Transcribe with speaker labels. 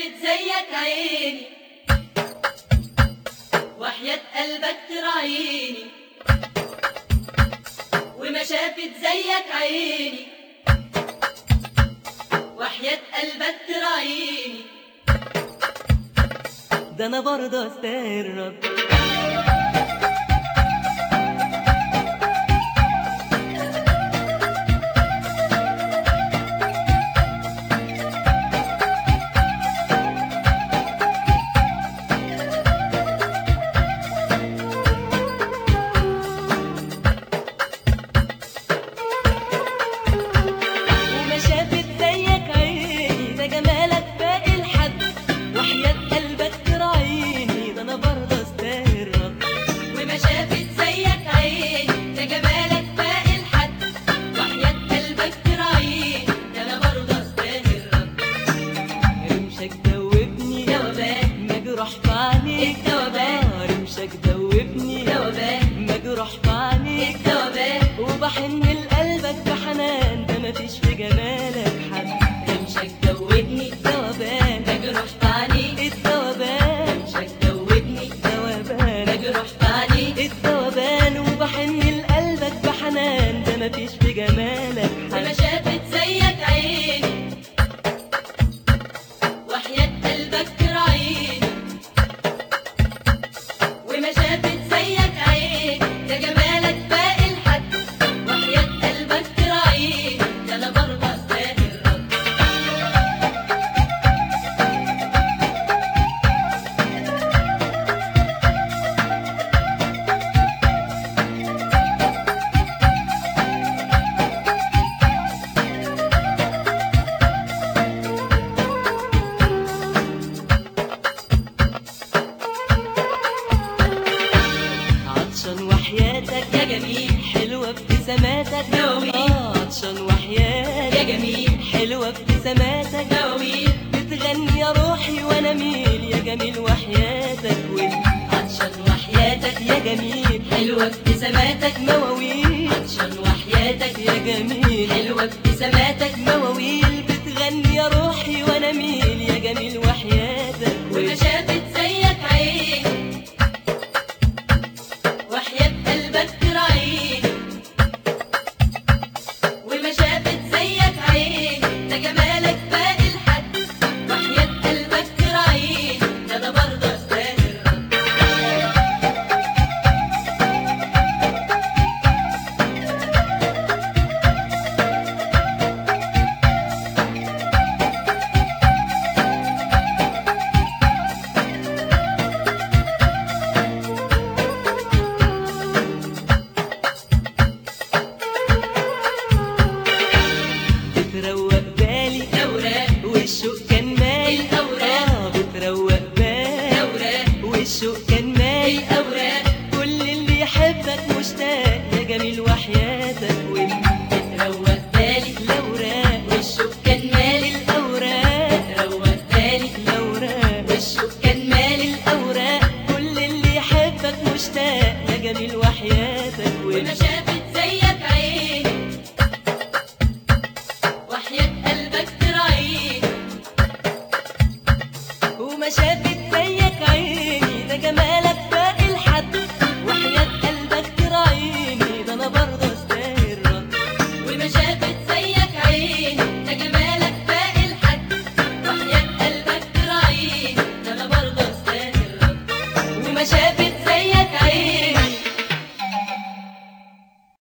Speaker 1: شافت زيك عيني وحياة قلبك تراعيني وما شافت زيك عيني وحياة قلبك تراعيني
Speaker 2: ده انا برضه استاهل رد وما شافت زيك عيني ده جمالك باقي الحد وحياة قلبك تراعيني ده انا برضه استاهل رد
Speaker 1: وما شافت زيك عيني ده جمالك باقي الحد وحياة قلبك تراعيني ده انا برضه استاهل رد
Speaker 2: رمشك دوبني
Speaker 1: دوبان
Speaker 2: مجروح في عينيك
Speaker 1: الدوبان.
Speaker 2: آه، رمشك دوبني
Speaker 1: دوبان
Speaker 2: مجروح في عينيك
Speaker 1: الدوبان
Speaker 2: وبحن لقلبك بحنان ده مفيش في جمالك حد
Speaker 1: رمشك دوبني
Speaker 2: دوبان
Speaker 1: مجروح في عينيك
Speaker 2: الدوبان
Speaker 1: رمشك دوبني
Speaker 2: دوبان
Speaker 1: مجروح في عينيك
Speaker 2: الدوبان وبحن لقلبك بحنان ده مفيش في جمالك
Speaker 1: وما
Speaker 2: حد
Speaker 1: شافت زيك عيني وحياة قلبك تراعيني وما شافت زيك عيني ده جمالك باقي الحد وحياة قلبك تراعيني ده انا برضه استاهل رد
Speaker 2: عطشان وحياتك
Speaker 1: يا جميل
Speaker 2: حلوة ابتساماتك
Speaker 1: نومي.
Speaker 2: آه، عطشان وحياتك
Speaker 1: يا جميل
Speaker 2: حلوة ابتساماتك
Speaker 1: نومي
Speaker 2: بتغني يا روحي وانا ميل يا جميل وحياتك وانت
Speaker 1: عطشان وحياتك
Speaker 2: يا جميل
Speaker 1: حلوة ابتساماتك
Speaker 2: مواويل
Speaker 1: عطشان وحياتك
Speaker 2: يا جميل
Speaker 1: حلوة ابتساماتك
Speaker 2: مواويل بتغني يا روحي وانا ميل يا جميل وحياتك
Speaker 1: وما شافت زيك عيني وحياة قلبك تراعيني وما شافت زيك عيني ده جمالك باقي الحد وحياة قلبك تراعيني ده انا برضه استاهل رد
Speaker 2: بتروق بالي
Speaker 1: أوراق
Speaker 2: والشوق كان مالي
Speaker 1: الأوراق.
Speaker 2: آه بتروق بالي
Speaker 1: أوراق
Speaker 2: والشوق كان مالي
Speaker 1: الأوراق
Speaker 2: كل اللي يحبك مشتاق يا جميل وحياتك وانت
Speaker 1: تروق بالي
Speaker 2: الاوراق
Speaker 1: والشوق كان مالي
Speaker 2: الاوراق
Speaker 1: تروق بالي
Speaker 2: الاوراق
Speaker 1: والشوق كان مالي
Speaker 2: الاوراق كل اللي يحبك مشتاق يا جميل وحياتك
Speaker 1: وما
Speaker 2: وانت
Speaker 1: شافت زيك عيني وحياة قلبك تراعيني
Speaker 2: وما شافت زيك عيني ده جمالك باقي الحد وحياة قلبك تراعيني ده انا برضه استاهل رد
Speaker 1: وما شافت زيك عيني ده جمالك باقي الحد وحياة قلبك تراعيني ده انا برضه استاهل رد
Speaker 2: وما شافت